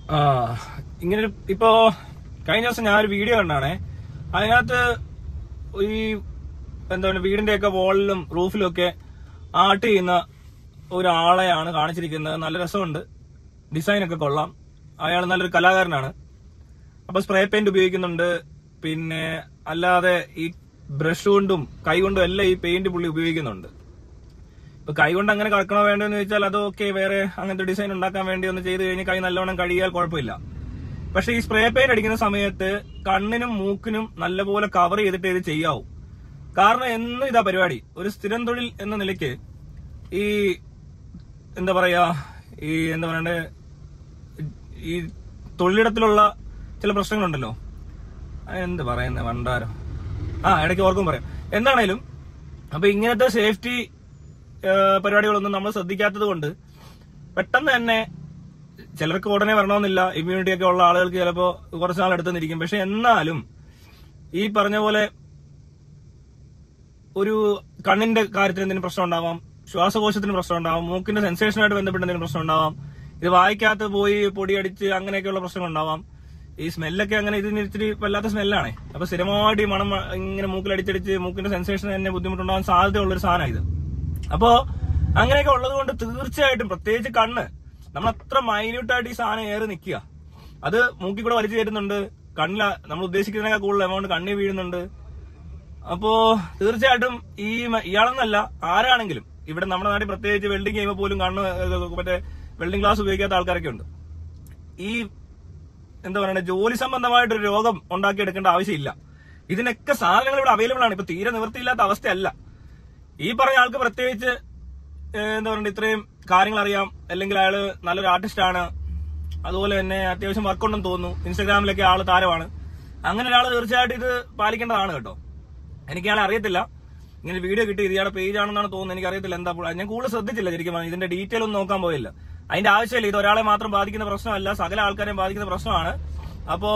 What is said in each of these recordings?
ആ ഇങ്ങനെ ഒരു- ഇപ്പോ കഴിഞ്ഞ ദിവസം ഞാൻ ഒരു വീഡിയോ കണ്ടാണേ അതിനകത്ത് ഈ എന്താ പറയുക വീടിന്റെ ഒക്കെ വോളിലും റൂഫിലും ഒക്കെ ആർട്ട് ചെയ്യുന്ന ഒരാളെയാണ് കാണിച്ചിരിക്കുന്നത് നല്ല രസമുണ്ട് ഡിസൈൻ ഒക്കെ കൊള്ളാം അയാൾ നല്ലൊരു കലാകാരനാണ് അപ്പൊ സ്പ്രേ പെയിന്റ് ഉപയോഗിക്കുന്നുണ്ട് പിന്നെ അല്ലാതെ ഈ ബ്രഷ് കൊണ്ടും കൈ കൊണ്ടും എല്ലാം ഈ പെയിന്റ് പുള്ളി ഉപയോഗിക്കുന്നുണ്ട് ഇപ്പൊ കൈ കൊണ്ട് അങ്ങനെ കളക്കണോ വേണ്ടെന്ന് ചോദിച്ചാൽ അത് ഓക്കെ വേറെ അങ്ങനത്തെ ഡിസൈൻ ഉണ്ടാക്കാൻ വേണ്ടി ഒന്ന് ചെയ്ത് കഴിഞ്ഞ് കൈ നല്ലവണ്ണം കഴുകിയാൽ കുഴപ്പമില്ല പക്ഷെ ഈ സ്പ്രേ പെയിന്റ് അടിക്കുന്ന സമയത്ത് കണ്ണിനും മൂക്കിനും നല്ലപോലെ കവർ ചെയ്തിട്ട് ഇത് ചെയ്യാവൂ കാരണം എന്നും ഇതാ പരിപാടി ഒരു സ്ഥിരം തൊഴിൽ എന്ന നിലയ്ക്ക് ഈ എന്താ പറയാ ഈ എന്താ പറയണ്ടേ ഈ തൊഴിലിടത്തിലുള്ള ചില പ്രശ്നങ്ങളുണ്ടല്ലോ ആ, എന്ത് പറയുന്നത് വണ്ടാരോ ആ ഇടയ്ക്ക് ഓർക്കും പറയാം എന്താണേലും അപ്പൊ ഇങ്ങനത്തെ സേഫ്റ്റി പരിപാടികളൊന്നും നമ്മൾ ശ്രദ്ധിക്കാത്തത് കൊണ്ട് പെട്ടെന്ന് തന്നെ ചിലർക്ക് ഉടനെ വരണമെന്നില്ല ഇമ്മ്യൂണിറ്റി ഒക്കെ ഉള്ള ആളുകൾക്ക് ചിലപ്പോ കുറച്ച് നാൾ എടുത്തെന്നിരിക്കും പക്ഷെ എന്നാലും ഈ പറഞ്ഞ പോലെ ഒരു കണ്ണിന്റെ കാര്യത്തിൽ എന്തെങ്കിലും പ്രശ്നം ഉണ്ടാവാം ശ്വാസകോശത്തിന് പ്രശ്നം ഉണ്ടാവാം മൂക്കിന്റെ സെൻസേഷനുമായിട്ട് ബന്ധപ്പെട്ട് എന്തെങ്കിലും പ്രശ്നം ഉണ്ടാവാം ഇത് വായിക്കകത്ത് പോയി പൊടിയടിച്ച് അങ്ങനെയൊക്കെയുള്ള പ്രശ്നം ഉണ്ടാവാം ഈ സ്മെല്ലൊക്കെ അങ്ങനെ ഇതിന് ഇച്ചിരി വല്ലാത്ത സ്മെല്ലാണ് അപ്പൊ സ്ഥിരമായിട്ട് ഈ മണം ഇങ്ങനെ മൂക്കിൽ അടിച്ചടിച്ച് മൂക്കിന്റെ സെൻസേഷൻ തന്നെ ബുദ്ധിമുട്ടുണ്ടാവാൻ സാധ്യതയുള്ള ഒരു സാധനം ഇത് അപ്പോ അങ്ങനെയൊക്കെ ഉള്ളത് കൊണ്ട് തീർച്ചയായിട്ടും പ്രത്യേകിച്ച് കണ്ണ് നമ്മൾ അത്ര മൈന്യൂട്ടായിട്ട് ഈ സാധനം ഏറി നിൽക്കുക അത് മൂക്കിൽ കൂടെ വലിച്ചു കയറ്റുന്നുണ്ട് കണ്ണില നമ്മൾ ഉദ്ദേശിക്കുന്നതിനേക്കാൾ കൂടുതൽ എമൗണ്ട് കണ്ണി വീഴുന്നുണ്ട് അപ്പോ തീർച്ചയായിട്ടും ഈ മ- ഇയാളെന്നല്ല ആരാണെങ്കിലും ഇവിടെ നമ്മുടെ നാട്ടിൽ പ്രത്യേകിച്ച് വെൽഡിംഗ് ചെയ്യുമ്പോൾ പോലും കണ്ണ് ഏഹ് മറ്റേ വെൽഡിംഗ് ക്ലാസ് ഉപയോഗിക്കാത്ത ആൾക്കാരൊക്കെ ഉണ്ട് ഈ എന്താ പറയണേ ജോലി സംബന്ധമായിട്ടൊരു രോഗം ഉണ്ടാക്കിയെടുക്കേണ്ട ആവശ്യമില്ല ഇതിനൊക്കെ സാധനങ്ങൾ ഇവിടെ അവൈലബിൾ ആണ് ഇപ്പൊ തീരെ നിവൃത്തിയില്ലാത്ത അവസ്ഥയല്ല ഈ പറഞ്ഞ ആൾക്ക് പ്രത്യേകിച്ച് ഏഹ് എന്താ പറയുക ഇത്രയും കാര്യങ്ങൾ അറിയാം അല്ലെങ്കിൽ അയാള് നല്ലൊരു ആർട്ടിസ്റ്റ് ആണ് അതുപോലെ തന്നെ അത്യാവശ്യം വർക്ക് ഉണ്ടെന്ന് തോന്നുന്നു ഇൻസ്റ്റാഗ്രാമിലൊക്കെ ആള് താരമാണ് അങ്ങനെ ഒരാൾ തീർച്ചയായിട്ടും ഇത് പാലിക്കേണ്ടതാണ് കേട്ടോ എനിക്ക് അയാളെ അറിയത്തില്ല ഇങ്ങനെ വീഡിയോ കിട്ടി ഇത് ഇയാളുടെ പേജ് ആണെന്നാണ് തോന്നുന്നത് എനിക്ക് അറിയത്തില്ല എന്താ പുള്ളി- ഞാൻ കൂടുതൽ ശ്രദ്ധിച്ചില്ല ശരിക്കും പറഞ്ഞാൽ ഇതിന്റെ ഡീറ്റെയിൽ ഒന്നും നോക്കാൻ പോയില്ല അതിന്റെ ആവശ്യമില്ല ഇത് ഒരാളെ മാത്രം ബാധിക്കുന്ന പ്രശ്നമല്ല സകല ആൾക്കാരെയും ബാധിക്കുന്ന പ്രശ്നമാണ് അപ്പോ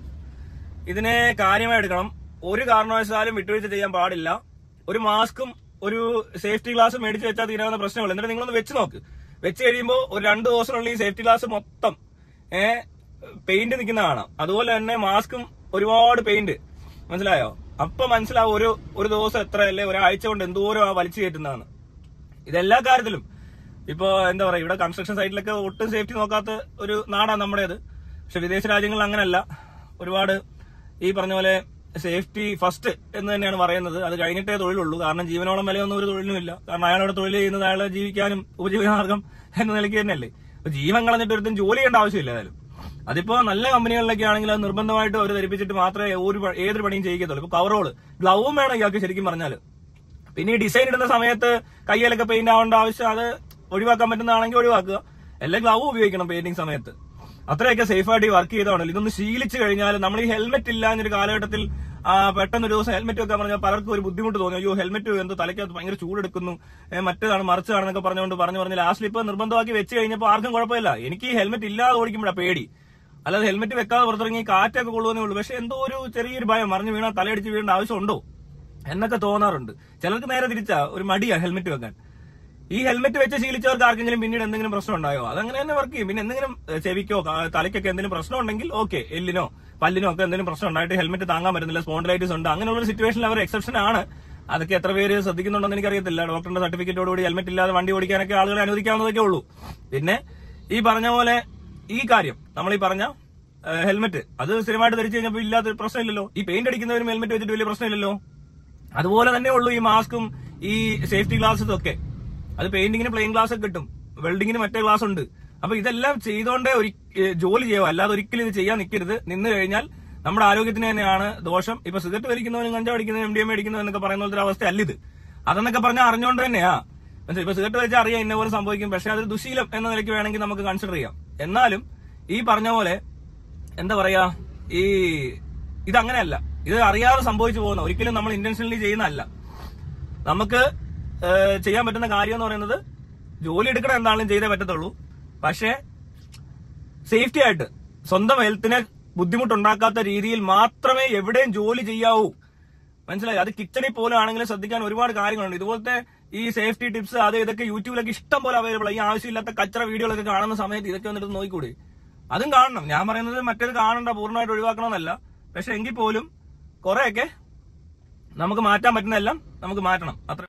ഇതിനെ കാര്യമായി എടുക്കണം ഒരു കാരണവശാലും വിട്ടുവീഴ്ച ചെയ്യാൻ പാടില്ല ഒരു മാസ്കും ഒരു സേഫ്റ്റി ഗ്ലാസ് മേടിച്ച് വെച്ചാൽ തീരാവുന്ന പ്രശ്നമുള്ളൂ എന്നിട്ട് നിങ്ങളൊന്ന് വെച്ച് നോക്ക് വെച്ച് കഴിയുമ്പോൾ ഒരു രണ്ട് ദിവസത്തിനുള്ളിൽ ഈ സേഫ്റ്റി ഗ്ലാസ് മൊത്തം ഏഹ് പെയിന്റ് നിൽക്കുന്ന കാണാം അതുപോലെ തന്നെ മാസ്കും ഒരുപാട് പെയിന്റ് മനസ്സിലായോ അപ്പൊ മനസ്സിലാവും ഒരു ഒരു ദിവസം എത്ര അല്ലേ ഒരാഴ്ച കൊണ്ട് എന്തോരം ആ വലിച്ചു കയറ്റുന്നതാണ് ഇതെല്ലാ കാര്യത്തിലും ഇപ്പോ എന്താ പറയാ ഇവിടെ കൺസ്ട്രക്ഷൻ സൈറ്റിലൊക്കെ ഒട്ടും സേഫ്റ്റി നോക്കാത്ത ഒരു നാടാണ് നമ്മുടേത് പക്ഷെ വിദേശ രാജ്യങ്ങളിൽ അങ്ങനല്ല ഒരുപാട് ഈ പറഞ്ഞ പോലെ സേഫ്റ്റി ഫസ്റ്റ് എന്ന് തന്നെയാണ് പറയുന്നത് അത് കഴിഞ്ഞിട്ടേ തൊഴിലുള്ളൂ കാരണം ജീവനോളം വിലയൊന്നും ഒരു തൊഴിലിനും ഇല്ല കാരണം അയാളവിടെ തൊഴിൽ ചെയ്യുന്നത് അയാളെ ജീവിക്കാനും ഉപജീവനമാർഗം എന്ന നിലയ്ക്ക് തന്നെയല്ലേ അപ്പൊ ജീവൻ കളഞ്ഞിട്ട് ഒരുത്തും ജോലി ചെയ്യേണ്ട ആവശ്യമില്ല ഏതായാലും അതിപ്പോ നല്ല കമ്പനികളിലൊക്കെ ആണെങ്കിൽ അത് നിർബന്ധമായിട്ട് അവർ ധരിപ്പിച്ചിട്ട് മാത്രമേ ഒരു പ- ഏതൊരു പണിയും ചെയ്യിക്കത്തുള്ളൂ ഇപ്പൊ കവറോള് ഗ്ലൗവും വേണം ഇയാൾക്ക് ശരിക്കും പറഞ്ഞാല് പിന്നെ ഈ ഡിസൈൻ ഇടുന്ന സമയത്ത് കയ്യിലൊക്കെ പെയിന്റ് ആവേണ്ട ആവശ്യം അത് ഒഴിവാക്കാൻ പറ്റുന്നതാണെങ്കിൽ ഒഴിവാക്കുക എല്ലാം ഗ്ലൗ ഉപയോഗിക്കണം പെയിന്റിങ് സമയത്ത് അത്രയൊക്കെ സേഫായിട്ട് വർക്ക് ചെയ്തതാണല്ലോ ഇതൊന്ന് ശീലിച്ചു കഴിഞ്ഞാൽ നമ്മൾ ഈ ഹെൽമെറ്റ് ഇല്ലാഞ്ഞൊരു കാലഘട്ടത്തിൽ ആ, പെട്ടെന്ന് ഒരു ദിവസം ഹെൽമെറ്റ് വെക്കാൻ പറഞ്ഞാൽ പലർക്കും ഒരു ബുദ്ധിമുട്ട് തോന്നി അയ്യോ ഹെൽമെറ്റ് എന്തോ തലയ്ക്കകത്ത് ഭയങ്കര ചൂടെടുക്കുന്നു ഏ, മറ്റേതാണ് മറിച്ചതാണെന്നൊക്കെ പറഞ്ഞുകൊണ്ട് പറഞ്ഞു പറഞ്ഞ് ലാസ്റ്റിൽ ഇപ്പൊ നിർബന്ധമാക്കി വെച്ച് കഴിഞ്ഞപ്പോൾ ആർക്കും കുഴപ്പമില്ല എനിക്ക് ഈ ഹെൽമെറ്റ് ഇല്ലാതെ ഓടിക്കുമ്പോഴാണ് പേടി അല്ലാതെ ഹെൽമെറ്റ് വെക്കാതെ പുറത്തിറങ്ങി കാറ്റൊക്കെ കൊള്ളുവന്നേ ഉള്ളൂ പക്ഷെ എന്തോ ഒരു ചെറിയൊരു ഭയം മറിഞ്ഞു വീണാൽ തലയടിച്ച് വീഴേണ്ട ആവശ്യമുണ്ടോ എന്നൊക്കെ തോന്നാറുണ്ട് ചിലർക്ക് നേരെ തിരിച്ചാ ഒരു മടിയാ ഹെൽമെറ്റ് വെക്കാൻ ഈ ഹെൽമെറ്റ് വെച്ച് ശീലിച്ചവർക്ക് ആർക്കെങ്കിലും പിന്നീട് എന്തെങ്കിലും പ്രശ്നം ഉണ്ടായോ അതങ്ങനെ തന്നെ വർക്ക് ചെയ്യും പിന്നെ എന്തെങ്കിലും ഏഹ്, ചെവിക്കോ കാ- തലയ്ക്കൊക്കെ എന്തെങ്കിലും പ്രശ്നം ഉണ്ടെങ്കിൽ ഓക്കെ എല്ലിനോ പല്ലിനോ ഒക്കെ എന്തെങ്കിലും പ്രശ്നം ഉണ്ടായിട്ട് ഹെൽമെറ്റ് താങ്ങാൻ പറ്റുന്നില്ല സ്പോണ്ടിലൈറ്റിസ് ഉണ്ട് അങ്ങനെയുള്ള ഒരു സിറ്റുവേഷനിൽ അവർ എക്സെപ്ഷൻ ആണ് അതൊക്കെ എത്ര പേര് ശ്രദ്ധിക്കുന്നുണ്ടെന്ന് എനിക്കറിയത്തില്ല ഡോക്ടറിന്റെ സർട്ടിഫിക്കറ്റോടുകൂടി ഹെൽമെറ്റ് ഇല്ലാതെ വണ്ടി ഓടിക്കാനൊക്കെ ആളുകളെ അനുവദിക്കാവുന്നതൊക്കെ ഉള്ളൂ പിന്നെ ഈ പറഞ്ഞ പോലെ ഈ കാര്യം നമ്മൾ ഈ പറഞ്ഞ ഹെൽമെറ്റ് അത് സ്ഥിരമായിട്ട് ധരിച്ചു കഴിഞ്ഞപ്പോൾ ഇല്ലാത്ത പ്രശ്നമില്ലല്ലോ ഈ പെയിന്റ് അടിക്കുന്നവരും ഹെൽമെറ്റ് വെച്ചിട്ട് വലിയ പ്രശ്നമില്ലല്ലോ അതുപോലെ തന്നെ ഉള്ളൂ ഈ മാസ്കും ഈ സേഫ്റ്റി ഗ്ലാസും ഒക്കെ അത് പെയിന്റിങ്ങിന് പ്ലെയിൻ ഗ്ലാസ് ഒക്കെ കിട്ടും വെൽഡിങ്ങിന് മറ്റേ ഗ്ലാസ് ഉണ്ട് അപ്പൊ ഇതെല്ലാം ചെയ്തോണ്ടേ ഒരു ജോലി ചെയ്യുക അല്ലാതെ ഒരിക്കലും ഇത് ചെയ്യാൻ നിൽക്കരുത് നിന്ന് കഴിഞ്ഞാൽ നമ്മുടെ ആരോഗ്യത്തിന് തന്നെയാണ് ദോഷം ഇപ്പൊ സിഗരറ്റ് വലിക്കുന്നവനും കഞ്ചാവ് അടിക്കുന്നവനും എം ഡി എം അടിക്കുന്നവനും എന്നൊക്കെ പറയുന്ന പോലത്തെ ഒരു അവസ്ഥ അല്ല ഇത് അതെന്നൊക്കെ പറഞ്ഞാൽ അറിഞ്ഞുകൊണ്ട് തന്നെയാ മനസ്സിലായി ഇപ്പൊ സിഗരറ്റ് വെച്ചാൽ അറിയാം ഇന്ന പോലെ സംഭവിക്കും പക്ഷെ അതൊരു ദുശീലം എന്ന നിലയ്ക്ക് വേണമെങ്കിൽ നമുക്ക് കൺസിഡർ ചെയ്യാം എന്നാലും ഈ പറഞ്ഞ പോലെ എന്താ പറയാ ഈ ഇതങ്ങനെയല്ല ഇത് അറിയാതെ സംഭവിച്ചു പോകുന്ന ഒരിക്കലും നമ്മൾ ഇന്റൻഷനലി ചെയ്യുന്നതല്ല നമുക്ക് ഏഹ്, ചെയ്യാൻ പറ്റുന്ന കാര്യം എന്ന് പറയുന്നത് ജോലി എടുക്കണം എന്താണെങ്കിലും ചെയ്തേ പറ്റത്തുള്ളൂ പക്ഷേ സേഫ്റ്റി ആയിട്ട് സ്വന്തം ഹെൽത്തിനെ ബുദ്ധിമുട്ടുണ്ടാക്കാത്ത രീതിയിൽ മാത്രമേ എവിടെയും ജോലി ചെയ്യാവൂ മനസ്സിലായി അത് കിച്ചണിൽ പോലും ആണെങ്കിലും ശ്രദ്ധിക്കാൻ ഒരുപാട് കാര്യങ്ങളുണ്ട് ഇതുപോലത്തെ ഈ സേഫ്റ്റി ടിപ്സ് അത് ഇതൊക്കെ യൂട്യൂബിലൊക്കെ ഇഷ്ടം പോലെ അവൈലബിൾ ഈ ആവശ്യമില്ലാത്ത കച്ചറ വീഡിയോകളൊക്കെ കാണുന്ന സമയത്ത് ഇതൊക്കെ വന്നിട്ട് നോക്കിക്കൂടി അതും കാണണം ഞാൻ പറയുന്നത് മറ്റേത് കാണണ്ട പൂർണ്ണമായിട്ട് ഒഴിവാക്കണമെന്നല്ല പക്ഷെ എങ്കിൽ പോലും കുറെയൊക്കെ നമുക്ക് മാറ്റാൻ പറ്റുന്നതെല്ലാം നമുക്ക് മാറ്റണം അത്ര